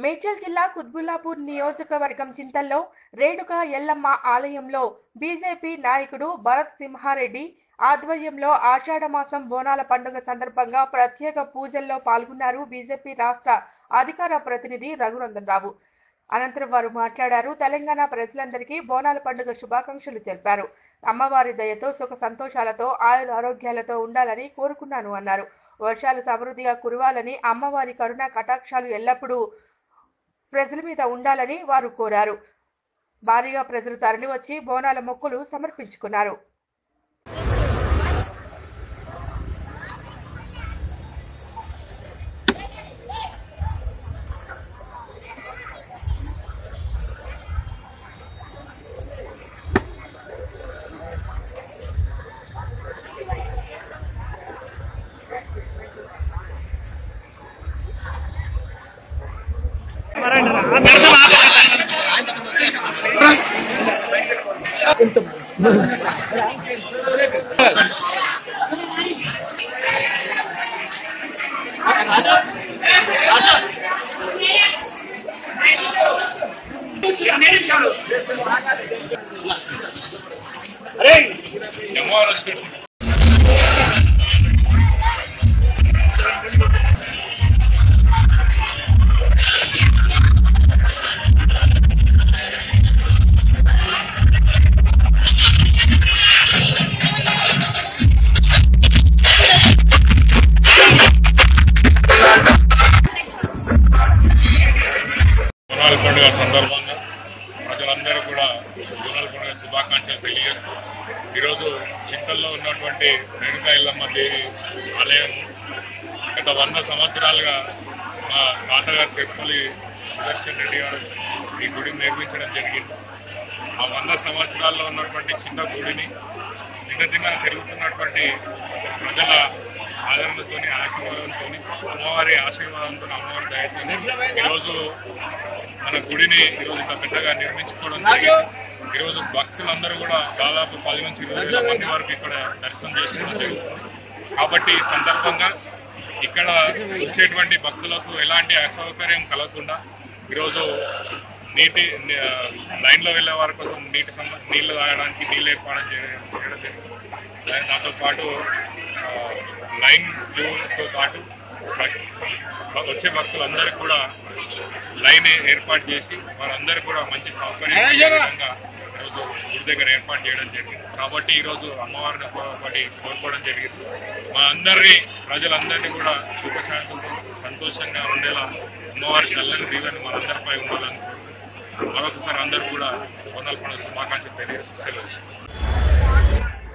మేడ్చల్ జిల్లా కుత్బుల్లాపూర్ నియోజకవర్గం చింతల్లో రేణుక ఎల్లమ్మ ఆలయంలో బీజేపీ నాయకుడు భరత్ సింహారెడ్డి ఆధ్వర్యంలో ఆషాఢమాసం బోనాల పండుగ సందర్భంగా ప్రత్యేక పూజల్లో పాల్గొన్నారు బీజేపీ రాష్ట్ర అధికార ప్రతినిధి రఘునందన్ రావు అనంతరం వారు మాట్లాడారు తెలంగాణ ప్రజలందరికీ బోనాల పండుగ శుభాకాంక్షలు తెలిపారు అమ్మవారి దయతో సుఖ సంతోషాలతో ఆయుర ఆరోగ్యాలతో ఉండాలని కోరుకున్నాను అన్నారు వర్షాలు సమృద్ధిగా కురవాలని అమ్మవారి కరుణ కటాక్షాలు ఎల్లప్పుడూ ప్రజల మీద ఉండాలని వారు కోరారు భారీగా ప్రజలు తరలివచ్చి బోనాల మొక్కులు సమర్పించుకున్నారు బోనాల పండుగ సందర్భంగా ప్రజలందరూ కూడా బోనాల పండుగ శుభాకాంక్షలు తెలియజేస్తూ ఈరోజు చింతల్లో ఉన్నటువంటి రేణుకా ఇల్లమ్మ దేవి ఆలయం గత వంద సంవత్సరాలుగా మా తాతగారు చెప్పలి సుదర్శన్ రెడ్డి గారు ఈ గుడిని నిర్మించడం జరిగింది ఆ వంద సంవత్సరాల్లో ఉన్నటువంటి చిన్న గుడిని దినదిన పెరుగుతున్నటువంటి ప్రజల ఆదరణతోని ఆశీర్వాదంతో అమ్మవారి ఆశీర్వాదంతో అమ్మవారి దయతో ఈరోజు మన గుడిని ఈరోజు ఇంత పెద్దగా నిర్మించుకోవడం జరిగింది ఈరోజు భక్తులందరూ కూడా దాదాపు పది నుంచి ఇరవై వేల మంది వరకు ఇక్కడ దర్శనం చేసుకోవడం జరుగుతుంది కాబట్టి ఈ సందర్భంగా ఇక్కడ వచ్చేటువంటి భక్తులకు ఎలాంటి అసౌకర్యం కలగకుండా ఈరోజు నీటి ఆ, లైన్లో వెళ్ళే వారి కోసం నీటి సంబ- నీళ్లు తాగడానికి నీళ్ళు ఏర్పాటు చేయడం చేయడం జరిగింది దాని- దాంతో పాటు ఆ, లైన్ క్యూతో పాటు భక్- వచ్చే భక్తులందరికీ కూడా లైన్ ఏర్పాటు చేసి వారందరూ కూడా మంచి సౌకర్యం కలిగే విధంగా ఈరోజు గుడి దగ్గర ఏర్పాటు చేయడం జరిగింది కాబట్టి ఈరోజు అమ్మవారిని ఒక- ఒకటి కోరుకోవడం జరిగింది మా అందరి ప్రజలందరినీ కూడా సుఖశాంతులతో సంతోషంగా ఉండేలా అమ్మవారి చల్లని దీవెని మనందరిపై ఉండాలని కోరుకుంటున్నాను. మరొకసారి అందరూ కూడా బోనాల పండుగ శుభాకాంక్షలు తెలియజేస్తూ సెలవు ఇస్తున్నాను.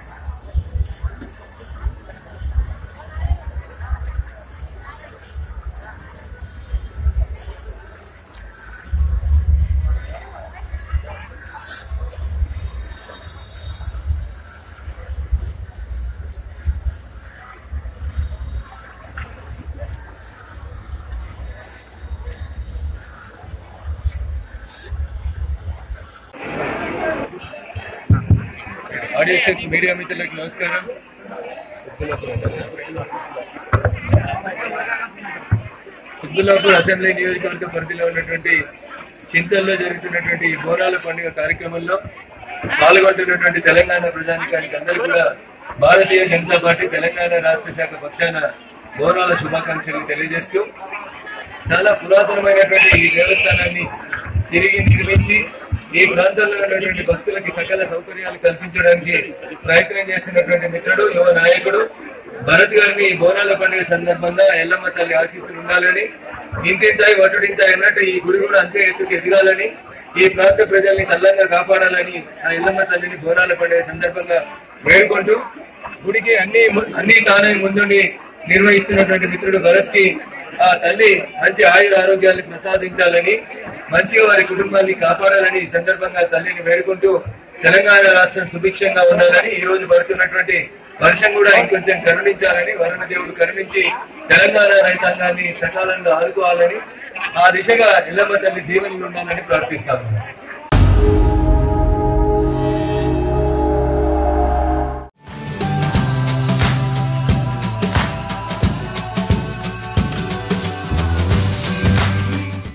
ఆడియో చెక్ మీడియా మిత్రులకు నమస్కారం కుత్బుల్లాపూర్ అసెంబ్లీ నియోజకవర్గ పరిధిలో ఉన్నటువంటి చింతల్లో జరుగుతున్నటువంటి ఈ బోనాల పండుగ కార్యక్రమంలో పాల్గొంటున్నటువంటి తెలంగాణ ప్రజానికానికి అందరూ కూడా భారతీయ జనతా పార్టీ తెలంగాణ రాష్ట్ర శాఖ పక్షాన బోనాల శుభాకాంక్షలు తెలియజేస్తూ చాలా పురాతనమైనటువంటి ఈ దేవస్థానాన్ని తిరిగి నిర్మించి ఈ ప్రాంతంలో ఉన్నటువంటి భక్తులకి సకల సౌకర్యాలు కల్పించడానికి ప్రయత్నం చేస్తున్నటువంటి మిత్రుడు యువ నాయకుడు భరత్ గారిని ఈ బోనాల పండుగ సందర్భంగా ఎల్లమ్మ తల్లి ఆశీస్సులు ఉండాలని ఇంతింతాయి వటుడింతాయి అన్నట్టు ఈ గుడి కూడా అంతే ఎత్తుకు ఎదగాలని ఈ ప్రాంత ప్రజల్ని చల్లంగా కాపాడాలని ఆ ఎల్లమ్మ తల్లిని బోనాల పండుగ సందర్భంగా వేడుకుంటూ గుడికి అన్ని అన్ని తానే ముందుండి నిర్వహిస్తున్నటువంటి మిత్రుడు భరత్ కి ఆ తల్లి మంచి ఆయుర ఆరోగ్యాన్ని ప్రసాదించాలని మంచిగా వారి కుటుంబాన్ని కాపాడాలని ఈ సందర్భంగా తల్లిని వేడుకుంటూ తెలంగాణ రాష్ట్రం సుభిక్షంగా ఉండాలని ఈ రోజు పడుతున్నటువంటి వర్షం కూడా ఇంకొంచెం కరుణించాలని వరుణ దేవుడు కరుణించి తెలంగాణ రైతాంగాన్ని సకాలంలో ఆదుకోవాలని ఆ దిశగా ఎల్లమ్మ తల్లి దీవెనలు ఉండాలని ప్రార్థిస్తాము